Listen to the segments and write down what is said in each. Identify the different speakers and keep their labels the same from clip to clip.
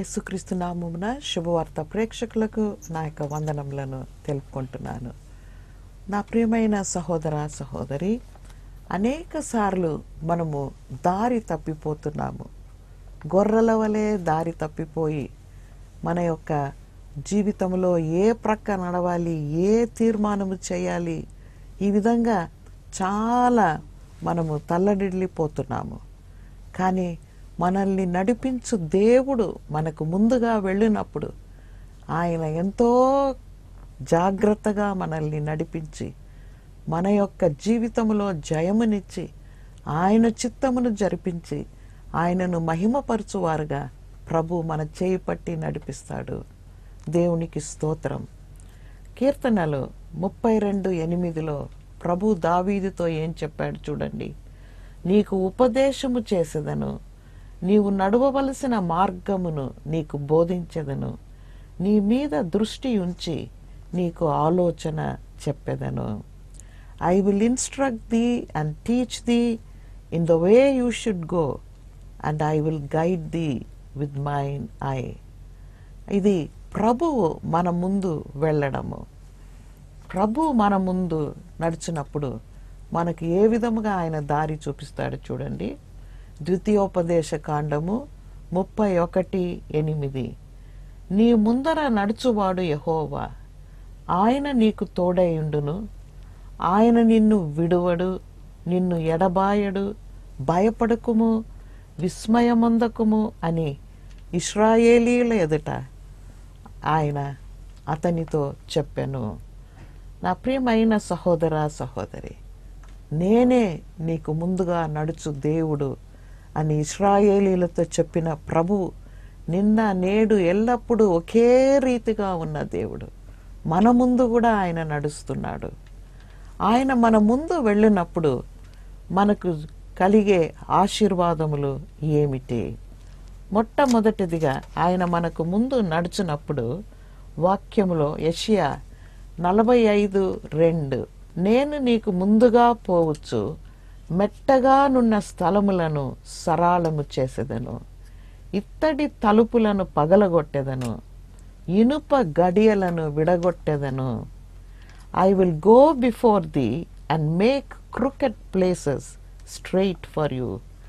Speaker 1: యేసుక్రీస్తు నామమున శుభవార్త ప్రేక్షకులకు నా యొక్క వందనములను తెలుపుకుంటున్నాను నా ప్రియమైన సహోదర సహోదరి అనేక సార్లు మనము దారి తప్పిపోతున్నాము గొర్రెల వలె దారి తప్పిపోయి మన యొక్క జీవితంలో ఏ ప్రక్క నడవాలి ఏ తీర్మానము చేయాలి ఈ విధంగా చాలా మనము తల్లడిల్లిపోతున్నాము కానీ మనల్ని నడిపించు దేవుడు మనకు ముందుగా వెళ్ళినప్పుడు ఆయన ఎంతో జాగ్రత్తగా మనల్ని నడిపించి మన యొక్క జీవితంలో జయమునిచ్చి ఆయన చిత్తమును జరిపించి ఆయనను మహిమపరచువారుగా ప్రభు మన చేయి పట్టి నడిపిస్తాడు దేవునికి స్తోత్రం కీర్తనలు ముప్పై రెండు ఎనిమిదిలో ప్రభు దావీదుతో ఏం చెప్పాడు చూడండి నీకు ఉపదేశము చేసేదను నీవు నడవవలసిన మార్గమును నీకు బోధించెదను నీ మీద దృష్టి ఉంచి నీకు ఆలోచన చెప్పెదను I will instruct thee and teach thee in the way you should go and I will guide thee with mine I ఇది ప్రభువు మన ముందు వెళ్ళడము ప్రభు మన ముందు నడిచినప్పుడు మనకి ఏ విధముగా ఆయన దారి చూపిస్తాడు చూడండి ద్వితీయోపదేశ కాండము ముప్పై ఒకటి ఎనిమిది నీ ముందర నడుచువాడు యహోవా ఆయన నీకు తోడైయుండును ఆయన నిన్ను విడువడు నిన్ను ఎడబాయడు భయపడకుము విస్మయమందకుము అని ఇస్రాయేలీల ఎదుట ఆయన అతనితో చెప్పాను నా ప్రియమైన సహోదర సహోదరి నేనే నీకు ముందుగా నడుచు దేవుడు అని ఇస్రాయేలీలతో చెప్పిన ప్రభువు నిన్న నేడు ఎల్లప్పుడూ ఒకే రీతిగా ఉన్న దేవుడు మన ముందు కూడా ఆయన నడుస్తున్నాడు ఆయన మన ముందు వెళ్ళినప్పుడు మనకు కలిగే ఆశీర్వాదములు ఏమిటి మొట్టమొదటిదిగా ఆయన మనకు ముందు నడిచినప్పుడు వాక్యములో యషియా నలభై ఐదు రెండు నేను నీకు ముందుగా పోవచ్చు మెట్టగానున్న స్థలములను సరాళము చేసేదను ఇత్తడి తలుపులను పగలగొట్టెదను ఇనుప గడియలను విడగొట్టెదను I will go before thee and make crooked places straight for you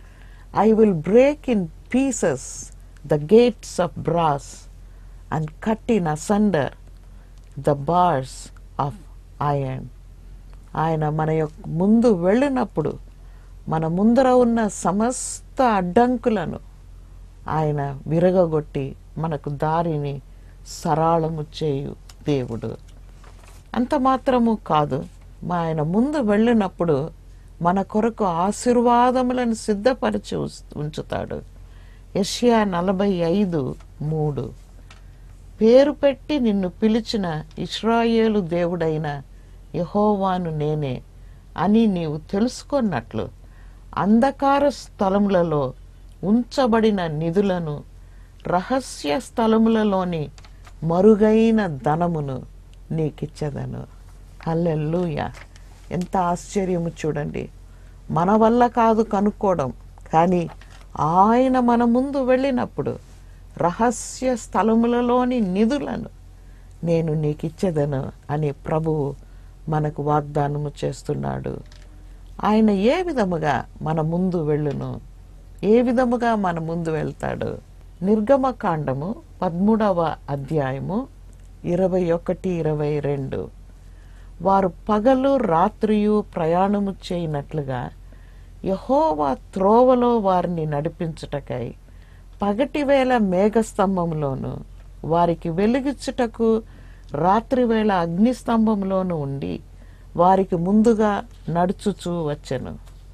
Speaker 1: I will break in pieces the gates of brass and cut in asunder the bars of iron ఆయన మన యొక్క ముందు వెళ్ళినప్పుడు మన ముందర ఉన్న సమస్త అడ్డంకులను ఆయన విరగగొట్టి మనకు దారిని సరాళము చేయు దేవుడు అంత మాత్రము కాదు మా ఆయన ముందు వెళ్ళినప్పుడు మన కొరకు ఆశీర్వాదములను సిద్ధపరిచి ఉంచు- ఉంచుతాడు యష్యా నలభై ఐదు మూడు పేరు పెట్టి నిన్ను పిలిచిన ఇస్రాయేలు దేవుడైన యహోవాను నేనే అని నీవు తెలుసుకున్నట్లు అంధకార స్థలములలో ఉంచబడిన నిధులను రహస్య స్థలములలోని మరుగైన ధనమును నీకిచ్చదను హల్లెలూయ ఎంత ఆశ్చర్యము చూడండి మన వల్ల కాదు కనుక్కోవడం కానీ ఆయన మన ముందు వెళ్ళినప్పుడు రహస్య స్థలములలోని నిధులను నేను నీకిచ్చేదను అని ప్రభువు మనకు వాగ్దానము చేస్తున్నాడు ఆయన ఏ విధముగా మన ముందు వెళ్ళును ఏ విధముగా మన ముందు వెళ్తాడు నిర్గమకాండము పదమూడవ అధ్యాయము ఇరవై ఒకటి ఇరవై రెండు వారు పగలు రాత్రియు ప్రయాణము చేయనట్లుగా యహోవా త్రోవలో వారిని నడిపించుటకై పగటివేళ మేఘస్తంభంలోను వారికి వెలుగిచ్చుటకు రాత్రివేళ అగ్నిస్తంభంలోను ఉండి వారికి ముందుగా నడుచుచూ వచ్చెను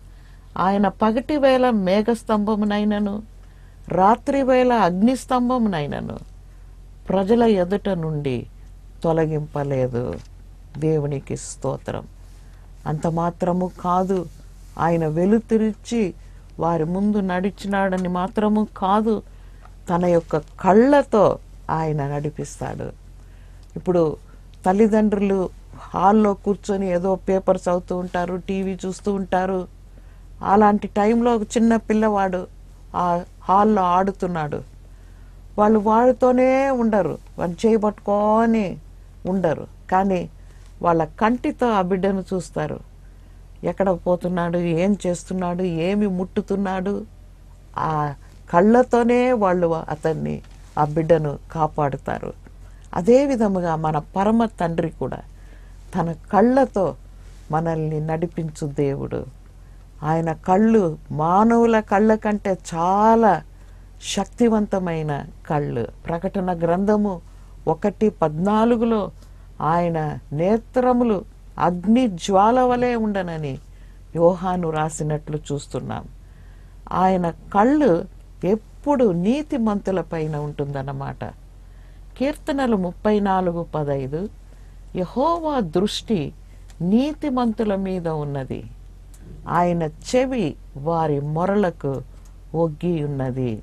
Speaker 1: ఆయన పగటివేళ మేఘస్తంభమునైనను రాత్రివేళ అగ్నిస్తంభమునైనను ప్రజల ఎదుట నుండి తొలగింపలేదు దేవునికి స్తోత్రం అంత మాత్రము కాదు ఆయన వెలుతురిచ్చి వారి ముందు నడిచినాడని మాత్రము కాదు తన యొక్క కళ్ళతో ఆయన నడిపిస్తాడు ఇప్పుడు తల్లిదండ్రులు హాల్లో కూర్చొని ఏదో పేపర్ చదువుతూ ఉంటారు టీవీ చూస్తూ ఉంటారు అలాంటి టైంలో ఒక చిన్న పిల్లవాడు ఆ హాల్లో ఆడుతున్నాడు వాళ్ళు వాడితోనే ఉండరు వాళ్ళు చేయబట్టుకొని ఉండరు కానీ వాళ్ళ కంటితో ఆ బిడ్డను చూస్తారు ఎక్కడ పోతున్నాడు ఏం చేస్తున్నాడు ఏమి ముట్టుతున్నాడు ఆ కళ్ళతోనే వాళ్ళు అతన్ని ఆ బిడ్డను కాపాడుతారు అదే విధముగా మన పరమ తండ్రి కూడా తన కళ్ళతో మనల్ని నడిపించు దేవుడు ఆయన కళ్ళు మానవుల కళ్ళ కంటే చాలా శక్తివంతమైన కళ్ళు ప్రకటన గ్రంథము ఒకటి పద్నాలుగులో ఆయన నేత్రములు అగ్ని జ్వాల వలె ఉండనని యోహాను రాసినట్లు చూస్తున్నాం ఆయన కళ్ళు ఎప్పుడు నీతిమంతుల పైన ఉంటుందన్నమాట కీర్తనలు ముప్పై నాలుగు పదైదు యహోవా దృష్టి నీతిమంతుల మీద ఉన్నది ఆయన చెవి వారి మొరలకు ఒగ్గి ఉన్నది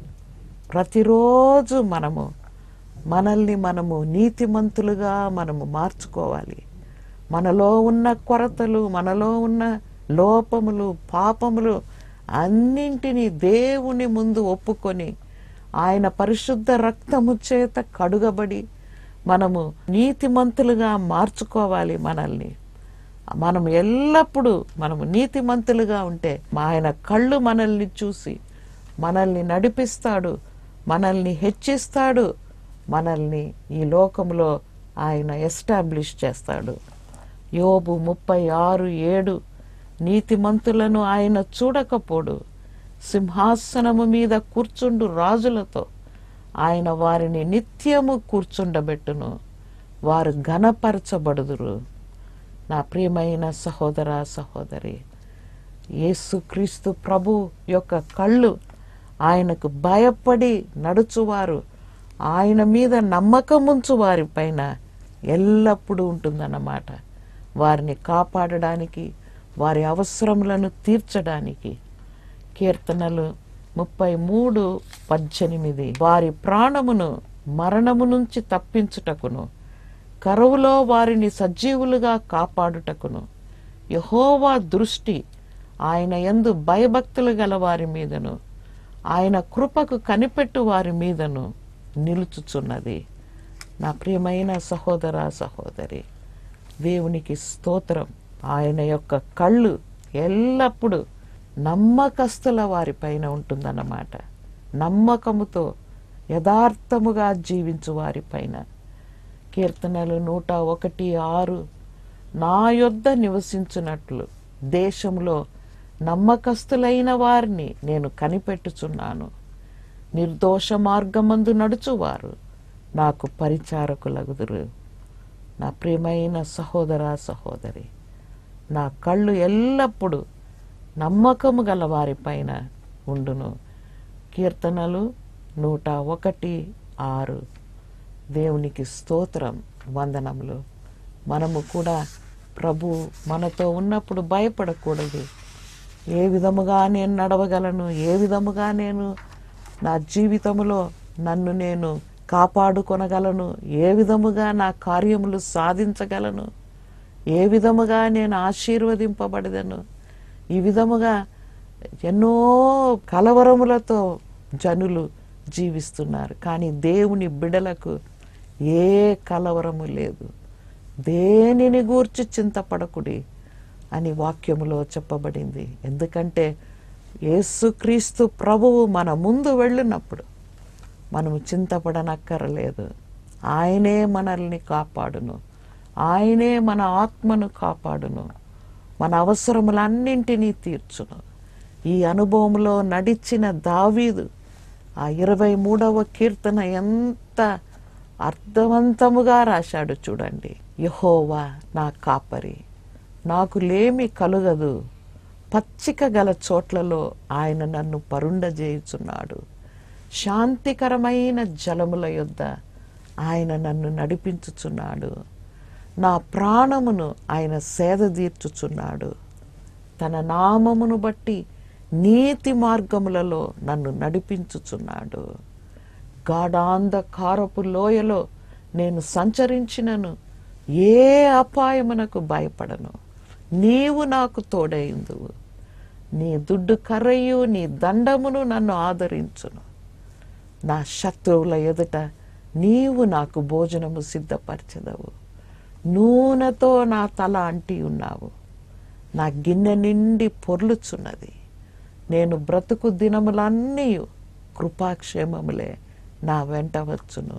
Speaker 1: ప్రతిరోజు మనము మనల్ని మనము నీతిమంతులుగా మనము మార్చుకోవాలి మనలో ఉన్న కొరతలు మనలో ఉన్న లోపములు పాపములు అన్నింటినీ దేవుని ముందు ఒప్పుకొని ఆయన పరిశుద్ధ రక్తము చేత కడుగబడి మనము నీతిమంతులుగా మార్చుకోవాలి మనల్ని మనం ఎల్లప్పుడూ మనము నీతిమంతులుగా ఉంటే ఆయన కళ్ళు మనల్ని చూసి మనల్ని నడిపిస్తాడు మనల్ని హెచ్చిస్తాడు మనల్ని ఈ లోకంలో ఆయన ఎస్టాబ్లిష్ చేస్తాడు యోబు ముప్పై ఆరు ఏడు నీతిమంతులను ఆయన చూడకపోడు సింహాసనము మీద కూర్చుండు రాజులతో ఆయన వారిని నిత్యము కూర్చుండబెట్టును వారు ఘనపరచబడుదురు నా ప్రియమైన సహోదర సహోదరి యేసుక్రీస్తు ప్రభు యొక్క కళ్ళు ఆయనకు భయపడి నడుచువారు ఆయన మీద నమ్మకముంచు వారి పైన ఎల్లప్పుడూ ఉంటుందన్నమాట వారిని కాపాడడానికి వారి అవసరములను తీర్చడానికి కీర్తనలు ముప్పై మూడు పద్దెనిమిది వారి ప్రాణమును మరణము నుంచి తప్పించుటకును కరువులో వారిని సజీవులుగా కాపాడుటకును యహోవా దృష్టి ఆయన యందు భయభక్తులు గల వారి మీదను ఆయన కృపకు కనిపెట్టు వారి మీదను నిలుచుచున్నది నా ప్రియమైన సహోదర సహోదరి దేవునికి స్తోత్రం ఆయన యొక్క కళ్ళు ఎల్లప్పుడూ నమ్మకస్తుల వారిపైన ఉంటుందన్నమాట నమ్మకముతో యథార్థముగా జీవించు వారిపైన కీర్తనలు నూట ఒకటి ఆరు నా యొద్ద నివసించున్నట్లు దేశంలో నమ్మకస్తులైన వారిని నేను కనిపెట్టుచున్నాను నిర్దోష మార్గమందు నడుచువారు నాకు పరిచారకులగుదురు నా ప్రియమైన సహోదర సహోదరి నా కళ్ళు ఎల్లప్పుడూ నమ్మకము గల వారిపైన ఉండును కీర్తనలు నూట ఒకటి ఆరు దేవునికి స్తోత్రం వందనములు మనము కూడా ప్రభు మనతో ఉన్నప్పుడు భయపడకూడదు ఏ విధముగా నేను నడవగలను ఏ విధముగా నేను నా జీవితంలో నన్ను నేను కాపాడుకొనగలను ఏ విధముగా నా కార్యములు సాధించగలను ఏ విధముగా నేను ఆశీర్వదింపబడదను ఈ విధముగా ఎన్నో కలవరములతో జనులు జీవిస్తున్నారు కానీ దేవుని బిడలకు ఏ కలవరము లేదు దేనిని గూర్చి చింతపడకుడి అని వాక్యములో చెప్పబడింది ఎందుకంటే యేసుక్రీస్తు ప్రభువు మన ముందు వెళ్ళినప్పుడు మనము చింతపడనక్కరలేదు ఆయనే మనల్ని కాపాడును ఆయనే మన ఆత్మను కాపాడును మన అవసరములన్నింటినీ తీర్చును ఈ అనుభవంలో నడిచిన దావీదు ఆ ఇరవై మూడవ కీర్తన ఎంత అర్థవంతముగా రాశాడు చూడండి యహోవా నా కాపరి నాకు లేమి కలుగదు పచ్చిక గల చోట్లలో ఆయన నన్ను పరుండజేయుచున్నాడు శాంతికరమైన జలముల యొద్ద ఆయన నన్ను నడిపించుచున్నాడు నా ప్రాణమును ఆయన సేద తీర్చుచున్నాడు తన నామమును బట్టి నీతి మార్గములలో నన్ను నడిపించుచున్నాడు గాఢాంధకారపు లోయలో నేను సంచరించినను ఏ అపాయమునకు భయపడను నీవు నాకు తోడైందువు నీ దుడ్డు కర్రయు నీ దండమును నన్ను ఆదరించును నా శత్రువుల ఎదుట నీవు నాకు భోజనము సిద్ధపరచదవు నూనెతో నా తల అంటి ఉన్నావు నా గిన్నె నిండి పొర్లుచున్నది నేను బ్రతుకు దినములన్నీ కృపాక్షేమములే నా వెంట వచ్చును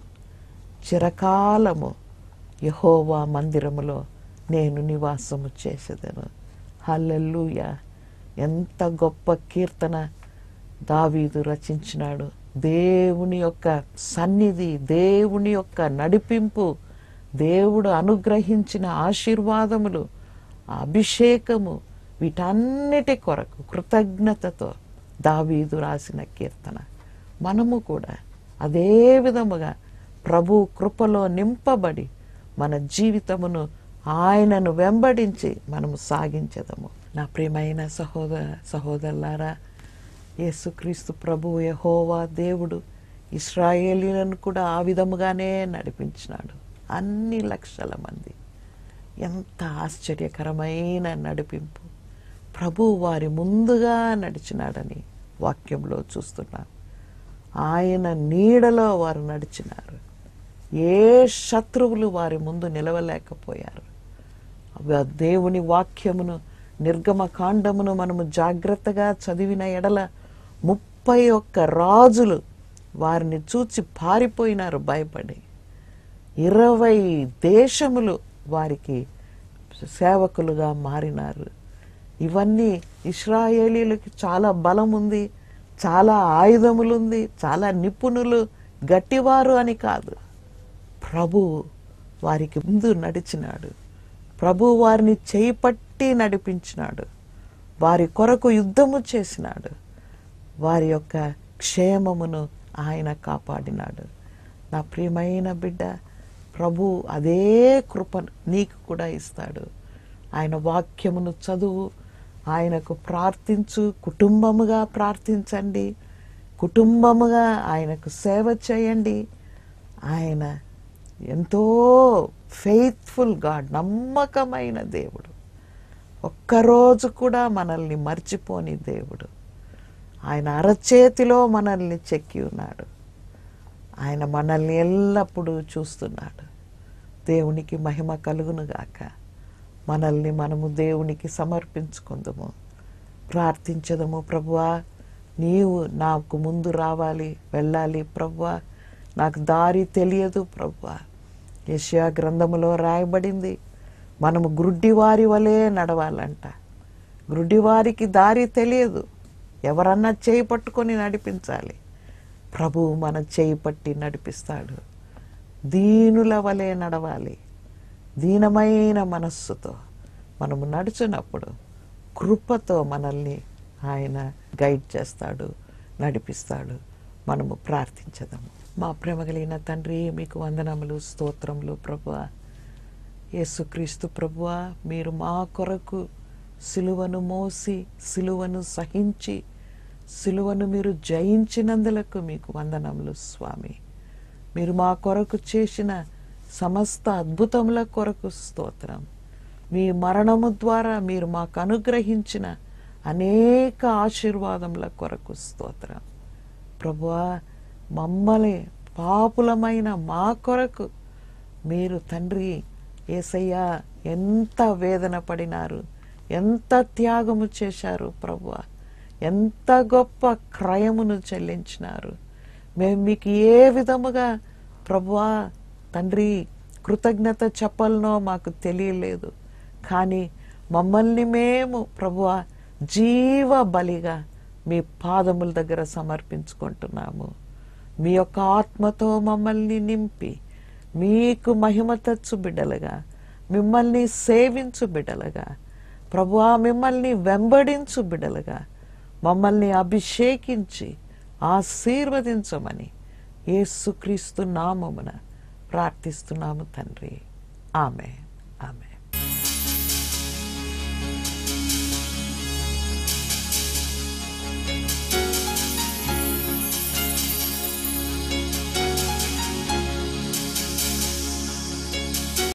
Speaker 1: చిరకాలము యహోవా మందిరములో నేను నివాసము చేసేదను హల్లెలూయా ఎంత గొప్ప కీర్తన దావీదు రచించినాడు దేవుని యొక్క సన్నిధి దేవుని యొక్క నడిపింపు దేవుడు అనుగ్రహించిన ఆశీర్వాదములు ఆ అభిషేకము వీటన్నిటి కొరకు కృతజ్ఞతతో దావీదు రాసిన కీర్తన మనము కూడా అదే విధముగా ప్రభు కృపలో నింపబడి మన జీవితమును ఆయనను వెంబడించి మనము సాగించదము నా ప్రియమైన సహోదర సహోదరులారా యేసుక్రీస్తు ప్రభు యహోవా దేవుడు ఇస్రాయేలీలను కూడా ఆ విధముగానే నడిపించినాడు అన్ని లక్షల మంది ఎంత ఆశ్చర్యకరమైన నడిపింపు ప్రభు వారి ముందుగా నడిచినాడని వాక్యంలో చూస్తున్నాం ఆయన నీడలో వారు నడిచినారు ఏ శత్రువులు వారి ముందు నిలవలేకపోయారు ఆ దేవుని వాక్యమును నిర్గమ కాండమును మనము జాగ్రత్తగా చదివిన ఎడల ముప్పై ఒక్క రాజులు వారిని చూచి పారిపోయినారు భయపడి ఇరవై దేశములు వారికి సేవకులుగా మారినారు ఇవన్నీ ఇస్రాయేలీలకి చాలా బలం ఉంది చాలా ఆయుధములు ఉంది చాలా నిపుణులు గట్టివారు అని కాదు ప్రభు వారికి ముందు నడిచినాడు ప్రభు వారిని చేయి పట్టి నడిపించినాడు వారి కొరకు యుద్ధము చేసినాడు వారి యొక్క క్షేమమును ఆయన కాపాడినాడు నా ప్రియమైన బిడ్డ ప్రభు అదే కృప నీకు కూడా ఇస్తాడు ఆయన వాక్యమును చదువు ఆయనకు ప్రార్థించు కుటుంబముగా ప్రార్థించండి కుటుంబముగా ఆయనకు సేవ చేయండి ఆయన ఎంతో ఫెయిత్ఫుల్ గాడ్ నమ్మకమైన దేవుడు ఒక్కరోజు కూడా మనల్ని మర్చిపోని దేవుడు ఆయన అరచేతిలో మనల్ని చెక్కి ఉన్నాడు ఆయన మనల్ని ఎల్లప్పుడూ చూస్తున్నాడు దేవునికి మహిమ కలుగునుగాక మనల్ని మనము దేవునికి సమర్పించుకుందము ప్రార్థించదము ప్రభువా నీవు నాకు ముందు రావాలి వెళ్ళాలి ప్రభువా నాకు దారి తెలియదు ప్రభువా యెషయా గ్రంథములో రాయబడింది మనము గ్రుడ్డివారి వలె నడవాలంట గ్రుడ్డివారికి దారి తెలియదు ఎవరన్నా చేయి పట్టుకొని నడిపించాలి ప్రభువు మన చేయి పట్టి నడిపిస్తాడు దీనుల వలె నడవాలి దీనమైన మనస్సుతో మనము నడుచున్నప్పుడు కృపతో మనల్ని ఆయన గైడ్ చేస్తాడు నడిపిస్తాడు మనము ప్రార్థించదాము మా ప్రేమ కలిగిన తండ్రి మీకు వందనములు స్తోత్రములు ప్రభువా యేసుక్రీస్తు ప్రభువా మీరు మా కొరకు సిలువను మోసి సిలువను సహించి సిలువను మీరు జయించినందులకు మీకు వందనములు స్వామి మీరు మా కొరకు చేసిన సమస్త అద్భుతముల కొరకు స్తోత్రం మీ మరణము ద్వారా మీరు మాకు అనుగ్రహించిన అనేక ఆశీర్వాదముల కొరకు స్తోత్రం ప్రభువా మమ్మల్ని పాపులమైన మా కొరకు మీరు తండ్రి ఏసయ్యా ఎంత వేదన పడినారు ఎంత త్యాగము చేశారు ప్రభువా ఎంత గొప్ప క్రయమును చెల్లించినారు మేము మీకు ఏ విధముగా ప్రభువా తండ్రి కృతజ్ఞత చెప్పాలనో మాకు తెలియలేదు కానీ మమ్మల్ని మేము ప్రభువా జీవ బలిగా మీ పాదముల దగ్గర సమర్పించుకుంటున్నాము మీ యొక్క ఆత్మతో మమ్మల్ని నింపి మీకు మహిమ తెచ్చు బిడ్డలుగా మిమ్మల్ని సేవించు బిడ్డలుగా ప్రభువా మిమ్మల్ని వెంబడించు బిడ్డలుగా మమ్మల్ని అభిషేకించి ఆశీర్వదించమని యేసుక్రీస్తు నామమున ప్రార్థిస్తున్నాము తండ్రి ఆమె ఆమె